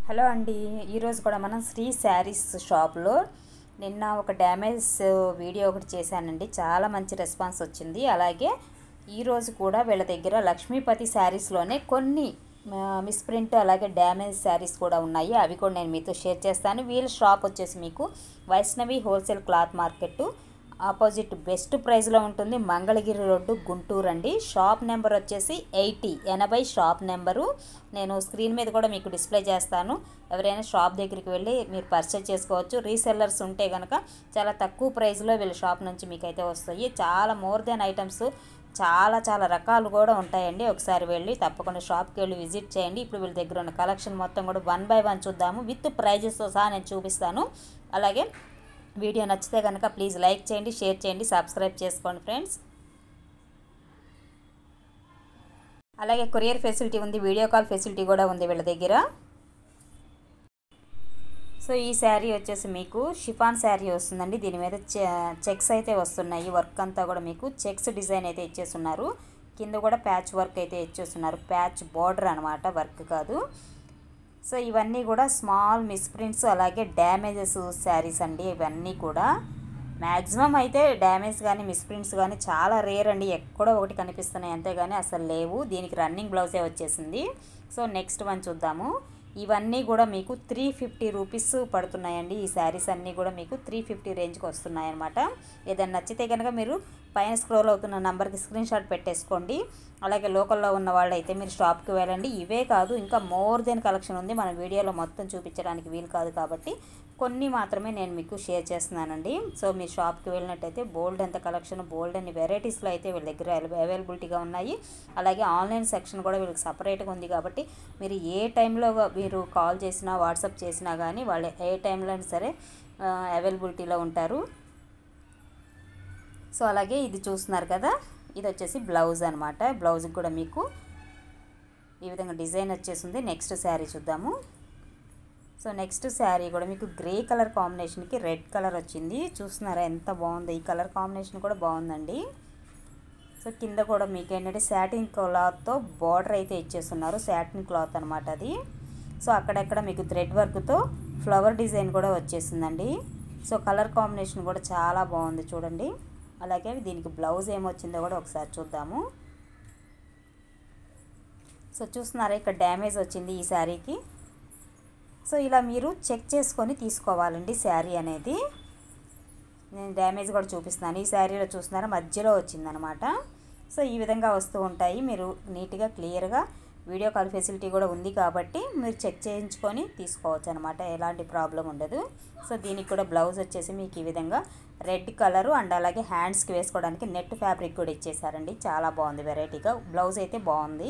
hello అండి ఈరోజు కూడా మనం శ్రీ శారీస్ షాప్లో నిన్న ఒక డ్యామేజ్ వీడియో ఒకటి చేశానండి చాలా మంచి రెస్పాన్స్ వచ్చింది అలాగే ఈరోజు కూడా వీళ్ళ దగ్గర లక్ష్మీపతి శారీస్లోనే కొన్ని మిస్ప్రింట్ అలాగే డ్యామేజ్ శారీస్ కూడా ఉన్నాయి అవి కూడా నేను మీతో షేర్ చేస్తాను వీళ్ళ షాప్ వచ్చేసి మీకు Vaishnavi wholesale cloth market opposite best ప్రైస్లో ఉంటుంది మంగళగిరి రోడ్డు గుంటూరు అండి షాప్ నెంబర్ వచ్చేసి ఎయిటీ ఎనభై షాప్ నెంబరు నేను స్క్రీన్ మీద కూడా మీకు డిస్ప్లే చేస్తాను ఎవరైనా షాప్ దగ్గరికి వెళ్ళి మీరు పర్చేజ్ చేసుకోవచ్చు రీసెల్లర్స్ ఉంటే కనుక చాలా తక్కువ ప్రైస్లో వీళ్ళ షాప్ నుంచి మీకు అయితే వస్తాయి చాలా మోర్ దెన్ ఐటమ్స్ చాలా చాలా రకాలు కూడా ఉంటాయండి ఒకసారి వెళ్ళి తప్పకుండా షాప్కి వెళ్ళి విజిట్ చేయండి ఇప్పుడు వీళ్ళ దగ్గర ఉన్న కలెక్షన్ మొత్తం కూడా వన్ బై వన్ చూద్దాము విత్ ప్రైజెస్తో సహా నేను చూపిస్తాను అలాగే వీడియో నచ్చితే కనుక ప్లీజ్ లైక్ చేయండి షేర్ చేయండి సబ్స్క్రైబ్ చేసుకోండి ఫ్రెండ్స్ అలాగే కొరియర్ ఫెసిలిటీ ఉంది వీడియో కాల్ ఫెసిలిటీ కూడా ఉంది వీళ్ళ దగ్గర సో ఈ శారీ వచ్చేసి మీకు షిఫాన్ శారీ వస్తుందండి దీని మీద చెక్స్ అయితే వస్తున్నాయి వర్క్ అంతా కూడా మీకు చెక్స్ డిజైన్ అయితే ఇచ్చేస్తున్నారు కింద కూడా ప్యాచ్ వర్క్ అయితే ఇచ్చేస్తున్నారు ప్యాచ్ బార్డర్ అనమాట వర్క్ కాదు సో ఇవన్నీ కూడా స్మాల్ మిస్ప్రింట్స్ అలాగే డ్యామేజెస్ శారీస్ అండి ఇవన్నీ కూడా మ్యాక్సిమం అయితే డ్యామేజ్ కానీ మిస్ప్రింట్స్ కానీ చాలా రేర్ అండి ఎక్కడో ఒకటి కనిపిస్తున్నాయి అంతేగాని అసలు లేవు దీనికి రన్నింగ్ బ్లౌజే వచ్చేసింది సో నెక్స్ట్ వన్ చూద్దాము ఇవన్నీ కూడా మీకు త్రీ ఫిఫ్టీ రూపీస్ పడుతున్నాయండి ఈ శారీస్ అన్నీ కూడా మీకు త్రీ ఫిఫ్టీ రేంజ్కి వస్తున్నాయి అనమాట ఏదైనా నచ్చితే కనుక మీరు పైన స్క్రోల్ అవుతున్న నెంబర్కి స్క్రీన్ షాట్ పెట్టేసుకోండి అలాగే లోకల్లో ఉన్న వాళ్ళు అయితే మీరు షాప్కి వెళ్ళండి ఇవే కాదు ఇంకా మోర్ దెన్ కలెక్షన్ ఉంది మన వీడియోలో మొత్తం చూపించడానికి వీలు కాదు కాబట్టి కొన్ని మాత్రమే నేను మీకు షేర్ చేస్తున్నానండి సో మీ షాప్కి వెళ్ళినట్టయితే బోల్డ్ అంత కలెక్షన్ బోల్డ్ అన్ని వెరైటీస్లో అయితే వీళ్ళ దగ్గర అవైలబిలిటీగా ఉన్నాయి అలాగే ఆన్లైన్ సెక్షన్ కూడా వీళ్ళకి సపరేట్గా ఉంది కాబట్టి మీరు ఏ టైంలో మీరు కాల్ చేసినా వాట్సాప్ చేసినా కానీ వాళ్ళు ఏ టైంలో సరే అవైలబిలిటీలో ఉంటారు సో అలాగే ఇది చూస్తున్నారు కదా ఇది వచ్చేసి బ్లౌజ్ అనమాట బ్లౌజ్కి కూడా మీకు ఈ విధంగా డిజైన్ వచ్చేసింది నెక్స్ట్ శారీ చూద్దాము సో నెక్స్ట్ శారీ కూడా మీకు గ్రే కలర్ కాంబినేషన్కి రెడ్ కలర్ వచ్చింది చూస్తున్నారా ఎంత బాగుందో ఈ కలర్ కాంబినేషన్ కూడా బాగుందండి సో కింద కూడా మీకు ఏంటంటే శాటిన్ క్లాత్తో బార్డర్ అయితే ఇచ్చేస్తున్నారు శాటిన్ క్లాత్ అనమాట అది సో అక్కడక్కడ మీకు థ్రెడ్ వర్క్తో ఫ్లవర్ డిజైన్ కూడా వచ్చేసిందండి సో కలర్ కాంబినేషన్ కూడా చాలా బాగుంది చూడండి అలాగే దీనికి బ్లౌజ్ ఏమొచ్చిందో కూడా ఒకసారి చూద్దాము సో చూస్తున్నారా ఇక్కడ డ్యామేజ్ వచ్చింది ఈ శారీకి సో ఇలా మీరు చెక్ చేసుకొని తీసుకోవాలండి శారీ అనేది నేను డ్యామేజ్ కూడా చూపిస్తున్నాను ఈ శారీలో చూస్తున్నారా మధ్యలో వచ్చిందనమాట సో ఈ విధంగా వస్తూ ఉంటాయి మీరు నీట్గా క్లియర్గా వీడియో కాల్ ఫెసిలిటీ కూడా ఉంది కాబట్టి మీరు చెక్ చేయించుకొని తీసుకోవచ్చు అనమాట ఎలాంటి ప్రాబ్లం ఉండదు సో దీనికి కూడా బ్లౌజ్ వచ్చేసి మీకు ఈ విధంగా రెడ్ కలరు అండ్ అలాగే హ్యాండ్స్కి వేసుకోవడానికి నెట్ ఫ్యాబ్రిక్ కూడా ఇచ్చేసారండి చాలా బాగుంది వెరైటీగా బ్లౌజ్ అయితే బాగుంది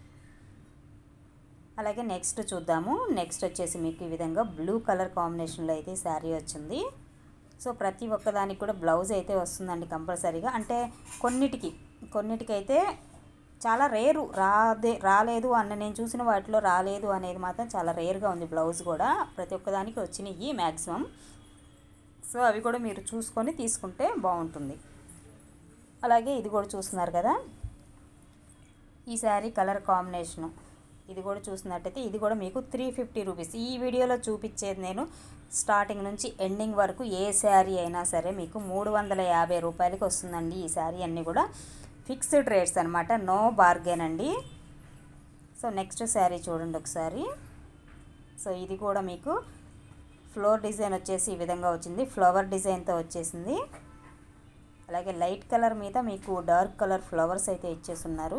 అలాగే నెక్స్ట్ చూద్దాము నెక్స్ట్ వచ్చేసి మీకు ఈ విధంగా బ్లూ కలర్ కాంబినేషన్లో అయితే శారీ వచ్చింది సో ప్రతి ఒక్కదానికి కూడా బ్లౌజ్ అయితే వస్తుందండి కంపల్సరీగా అంటే కొన్నిటికి కొన్నిటికైతే చాలా రేరు రాదే రాలేదు అన్న నేను చూసిన వాటిలో రాలేదు అనేది మాత్రం చాలా రేర్గా ఉంది బ్లౌజ్ కూడా ప్రతి ఒక్కదానికి వచ్చినాయి మ్యాక్సిమం సో అవి కూడా మీరు చూసుకొని తీసుకుంటే బాగుంటుంది అలాగే ఇది కూడా చూస్తున్నారు కదా ఈ శారీ కలర్ కాంబినేషను ఇది కూడా చూసినట్టయితే ఇది కూడా మీకు త్రీ ఫిఫ్టీ రూపీస్ ఈ వీడియోలో చూపించేది నేను స్టార్టింగ్ నుంచి ఎండింగ్ వరకు ఏ శారీ అయినా సరే మీకు మూడు వందల యాభై రూపాయలకి వస్తుందండి ఈ శారీ అన్నీ కూడా ఫిక్స్డ్ రేట్స్ అనమాట నో బార్గెన్ అండి సో నెక్స్ట్ శారీ చూడండి ఒకసారి సో ఇది కూడా మీకు ఫ్లోర్ డిజైన్ వచ్చేసి ఈ విధంగా వచ్చింది ఫ్లవర్ డిజైన్తో వచ్చేసింది అలాగే లైట్ కలర్ మీద మీకు డార్క్ కలర్ ఫ్లవర్స్ అయితే ఇచ్చేస్తున్నారు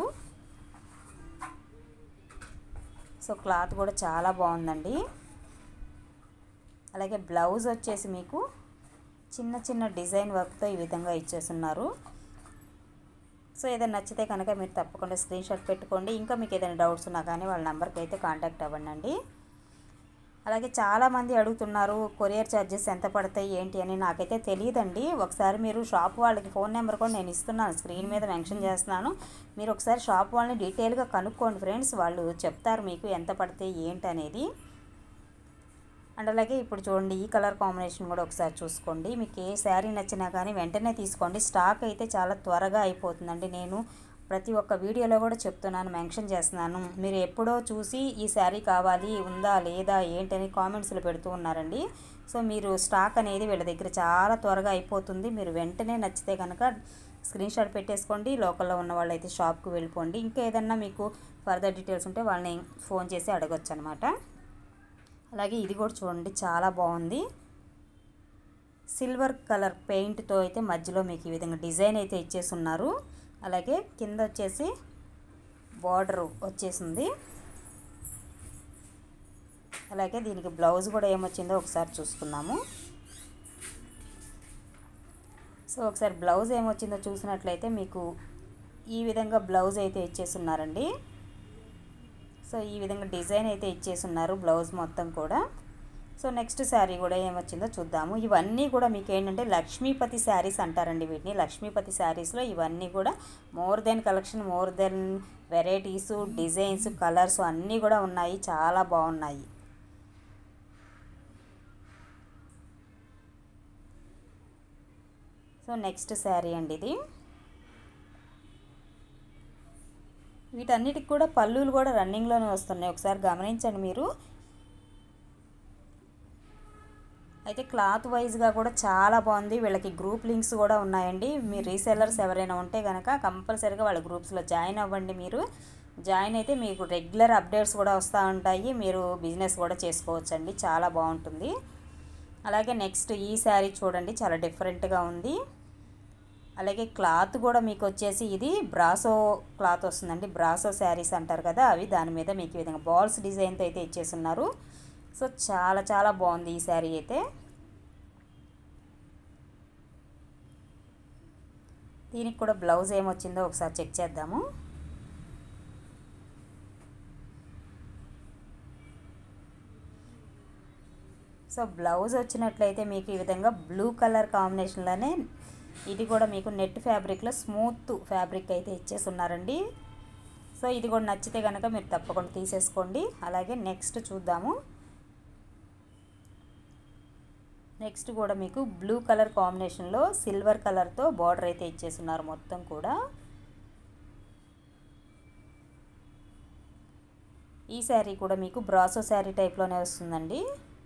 సో క్లాత్ కూడా చాలా బాగుందండి అలాగే బ్లౌజ్ వచ్చేసి మీకు చిన్న చిన్న డిజైన్ వర్క్తో ఈ విధంగా ఇచ్చేస్తున్నారు సో ఏదైనా నచ్చితే కనుక మీరు తప్పకుండా స్క్రీన్ షాట్ పెట్టుకోండి ఇంకా మీకు ఏదైనా డౌట్స్ ఉన్నా కానీ వాళ్ళ నెంబర్కి అయితే కాంటాక్ట్ అవ్వండి అలాగే చాలామంది అడుగుతున్నారు కొరియర్ ఛార్జెస్ ఎంత పడతాయి ఏంటి అని నాకైతే తెలియదండి ఒకసారి మీరు షాప్ వాళ్ళకి ఫోన్ నెంబర్ కూడా నేను ఇస్తున్నాను స్క్రీన్ మీద మెన్షన్ చేస్తున్నాను మీరు ఒకసారి షాప్ వాళ్ళని డీటెయిల్గా కనుక్కోండి ఫ్రెండ్స్ వాళ్ళు చెప్తారు మీకు ఎంత పడతాయి ఏంటి అనేది అండ్ అలాగే ఇప్పుడు చూడండి ఈ కలర్ కాంబినేషన్ కూడా ఒకసారి చూసుకోండి మీకు ఏ శారీ నచ్చినా కానీ వెంటనే తీసుకోండి స్టాక్ అయితే చాలా త్వరగా అయిపోతుందండి నేను ప్రతి ఒక్క వీడియోలో కూడా చెప్తున్నాను మెన్షన్ చేస్తున్నాను మీరు ఎప్పుడో చూసి ఈ శారీ కావాలి ఉందా లేదా ఏంటని కామెంట్స్లో పెడుతూ ఉన్నారండి సో మీరు స్టాక్ అనేది వీళ్ళ దగ్గర చాలా త్వరగా అయిపోతుంది మీరు వెంటనే నచ్చితే కనుక స్క్రీన్ షాట్ పెట్టేసుకోండి లోకల్లో ఉన్న వాళ్ళైతే షాప్కి వెళ్ళిపోండి ఇంకా ఏదన్నా మీకు ఫర్దర్ డీటెయిల్స్ ఉంటే వాళ్ళని ఫోన్ చేసి అడగొచ్చు అనమాట అలాగే ఇది కూడా చూడండి చాలా బాగుంది సిల్వర్ కలర్ పెయింట్తో అయితే మధ్యలో మీకు ఈ విధంగా డిజైన్ అయితే ఇచ్చేసి ఉన్నారు అలాగే కింద వచ్చేసి బార్డర్ వచ్చేసింది అలాగే దీనికి బ్లౌజ్ కూడా ఏమొచ్చిందో ఒకసారి చూసుకుందాము సో ఒకసారి బ్లౌజ్ ఏమొచ్చిందో చూసినట్లయితే మీకు ఈ విధంగా బ్లౌజ్ అయితే ఇచ్చేస్తున్నారండి సో ఈ విధంగా డిజైన్ అయితే ఇచ్చేస్తున్నారు బ్లౌజ్ మొత్తం కూడా సో నెక్స్ట్ శారీ కూడా ఏమొచ్చిందో చూద్దాము ఇవన్నీ కూడా మీకు ఏంటంటే లక్ష్మీపతి శారీస్ అంటారండి వీటిని లక్ష్మీపతి శారీస్లో ఇవన్నీ కూడా more than collection more than varieties designs colours అన్నీ కూడా ఉన్నాయి చాలా బాగున్నాయి సో నెక్స్ట్ శారీ అండి ఇది వీటన్నిటికి కూడా పళ్ళులు కూడా రన్నింగ్లోనే వస్తున్నాయి ఒకసారి గమనించండి మీరు అయితే క్లాత్ వైజ్గా కూడా చాలా బాగుంది వీళ్ళకి గ్రూప్ లింక్స్ కూడా ఉన్నాయండి మీ రీసెల్లర్స్ ఎవరైనా ఉంటే కనుక కంపల్సరీగా వాళ్ళ గ్రూప్స్లో జాయిన్ అవ్వండి మీరు జాయిన్ అయితే మీకు రెగ్యులర్ అప్డేట్స్ కూడా వస్తూ ఉంటాయి మీరు బిజినెస్ కూడా చేసుకోవచ్చండి చాలా బాగుంటుంది అలాగే నెక్స్ట్ ఈ శారీ చూడండి చాలా డిఫరెంట్గా ఉంది అలాగే క్లాత్ కూడా మీకు వచ్చేసి ఇది బ్రాసో క్లాత్ వస్తుందండి బ్రాసో శారీస్ అంటారు కదా అవి దాని మీద మీకు ఈ విధంగా బాల్స్ డిజైన్తో అయితే ఇచ్చేస్తున్నారు సో చాలా చాలా బాగుంది ఈ శారీ అయితే దీనికి కూడా బ్లౌజ్ ఏమొచ్చిందో ఒకసారి చెక్ చేద్దాము సో బ్లౌజ్ వచ్చినట్లయితే మీకు ఈ విధంగా బ్లూ కలర్ కాంబినేషన్లోనే ఇది కూడా మీకు నెట్ ఫ్యాబ్రిక్లో స్మూత్ ఫ్యాబ్రిక్ అయితే ఇచ్చేసి ఉన్నారండి సో ఇది కూడా నచ్చితే కనుక మీరు తప్పకుండా తీసేసుకోండి అలాగే నెక్స్ట్ చూద్దాము నెక్స్ట్ కూడా మీకు బ్లూ కలర్ కాంబినేషన్లో సిల్వర్ కలర్తో బార్డర్ అయితే ఇచ్చేస్తున్నారు మొత్తం కూడా ఈ శారీ కూడా మీకు బ్రాసో శారీ టైప్లోనే వస్తుందండి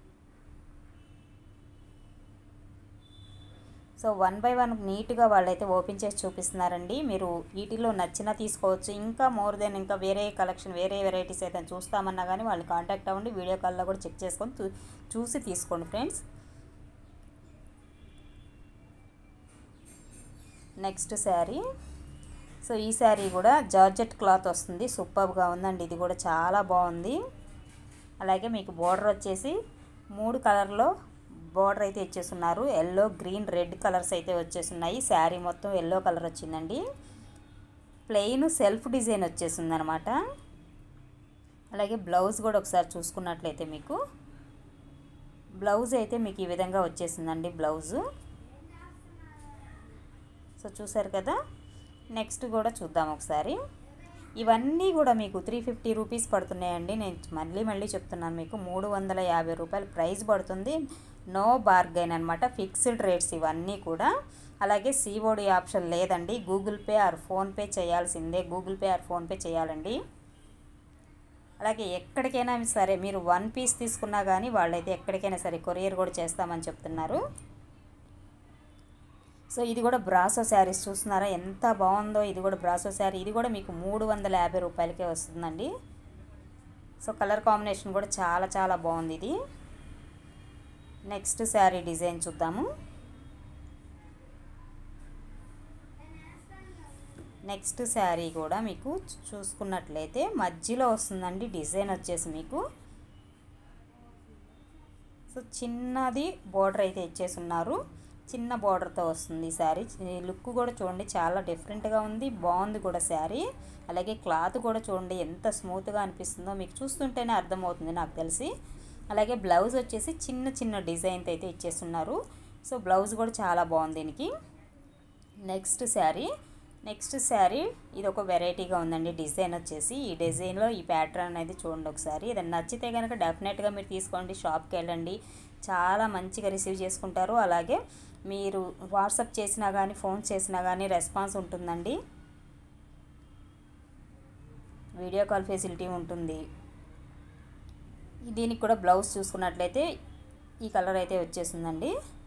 సో వన్ బై వన్ నీట్గా వాళ్ళైతే ఓపెన్ చేసి చూపిస్తున్నారండి మీరు వీటిలో నచ్చినా తీసుకోవచ్చు ఇంకా మోర్ దెన్ ఇంకా వేరే కలెక్షన్ వేరే వెరైటీస్ అయితే చూస్తామన్నా కానీ వాళ్ళు కాంటాక్ట్ అవ్వండి వీడియో కాల్లో కూడా చెక్ చేసుకొని చూసి తీసుకోండి ఫ్రెండ్స్ నెక్స్ట్ శారీ సో ఈ శారీ కూడా జార్జెట్ క్లాత్ వస్తుంది సూపర్గా ఉందండి ఇది కూడా చాలా బాగుంది అలాగే మీకు బోర్డర్ వచ్చేసి మూడు కలర్లో బోర్డర్ అయితే ఇచ్చేస్తున్నారు ఎల్లో గ్రీన్ రెడ్ కలర్స్ అయితే వచ్చేస్తున్నాయి శారీ మొత్తం ఎల్లో కలర్ వచ్చిందండి ప్లెయిన్ సెల్ఫ్ డిజైన్ వచ్చేసింది అనమాట అలాగే బ్లౌజ్ కూడా ఒకసారి చూసుకున్నట్లయితే మీకు బ్లౌజ్ అయితే మీకు ఈ విధంగా వచ్చేసిందండి బ్లౌజు సో చూసారు కదా నెక్స్ట్ కూడా చూద్దాం ఒకసారి ఇవన్నీ కూడా మీకు త్రీ ఫిఫ్టీ రూపీస్ పడుతున్నాయండి నేను మళ్ళీ మళ్ళీ చెప్తున్నాను మీకు మూడు వందల యాభై రూపాయలు ప్రైస్ పడుతుంది నో బార్గైన్ అనమాట ఫిక్స్డ్ రేట్స్ ఇవన్నీ కూడా అలాగే సిఓడి ఆప్షన్ లేదండి గూగుల్ పే ఆర్ ఫోన్పే చేయాల్సిందే గూగుల్ పే ఆర్ ఫోన్పే చేయాలండి అలాగే ఎక్కడికైనా సరే మీరు వన్ పీస్ తీసుకున్నా కానీ వాళ్ళైతే ఎక్కడికైనా సరే కొరియర్ కూడా చేస్తామని చెప్తున్నారు సో ఇది కూడా బ్రాసో శారీస్ చూస్తున్నారా ఎంత బాగుందో ఇది కూడా బ్రాసో శారీ ఇది కూడా మీకు మూడు వందల యాభై రూపాయలకే వస్తుందండి సో కలర్ కాంబినేషన్ కూడా చాలా చాలా బాగుంది ఇది నెక్స్ట్ శారీ డిజైన్ చూద్దాము నెక్స్ట్ శారీ కూడా మీకు చూసుకున్నట్లయితే మధ్యలో వస్తుందండి డిజైన్ వచ్చేసి మీకు సో చిన్నది బోర్డర్ అయితే ఇచ్చేసి ఉన్నారు చిన్న బార్డర్తో వస్తుంది ఈ శారీ లుక్ కూడా చూడండి చాలా డిఫరెంట్గా ఉంది బాగుంది కూడా శారీ అలాగే క్లాత్ కూడా చూడండి ఎంత స్మూత్గా అనిపిస్తుందో మీకు చూస్తుంటేనే అర్థమవుతుంది నాకు తెలిసి అలాగే బ్లౌజ్ వచ్చేసి చిన్న చిన్న డిజైన్తో అయితే ఇచ్చేస్తున్నారు సో బ్లౌజ్ కూడా చాలా బాగుంది దీనికి నెక్స్ట్ శారీ నెక్స్ట్ శారీ ఇది ఒక వెరైటీగా ఉందండి డిజైన్ వచ్చేసి ఈ డిజైన్లో ఈ ప్యాటర్న్ అనేది చూడండి ఒకసారి ఏదైనా నచ్చితే కనుక డెఫినెట్గా మీరు తీసుకోండి షాప్కి వెళ్ళండి చాలా మంచిగా రిసీవ్ చేసుకుంటారు అలాగే మీరు వాట్సాప్ చేసినా కానీ ఫోన్ చేసినా కానీ రెస్పాన్స్ ఉంటుందండి వీడియో కాల్ ఫెసిలిటీ ఉంటుంది దీనికి కూడా బ్లౌజ్ చూసుకున్నట్లయితే ఈ కలర్ అయితే వచ్చేసిందండి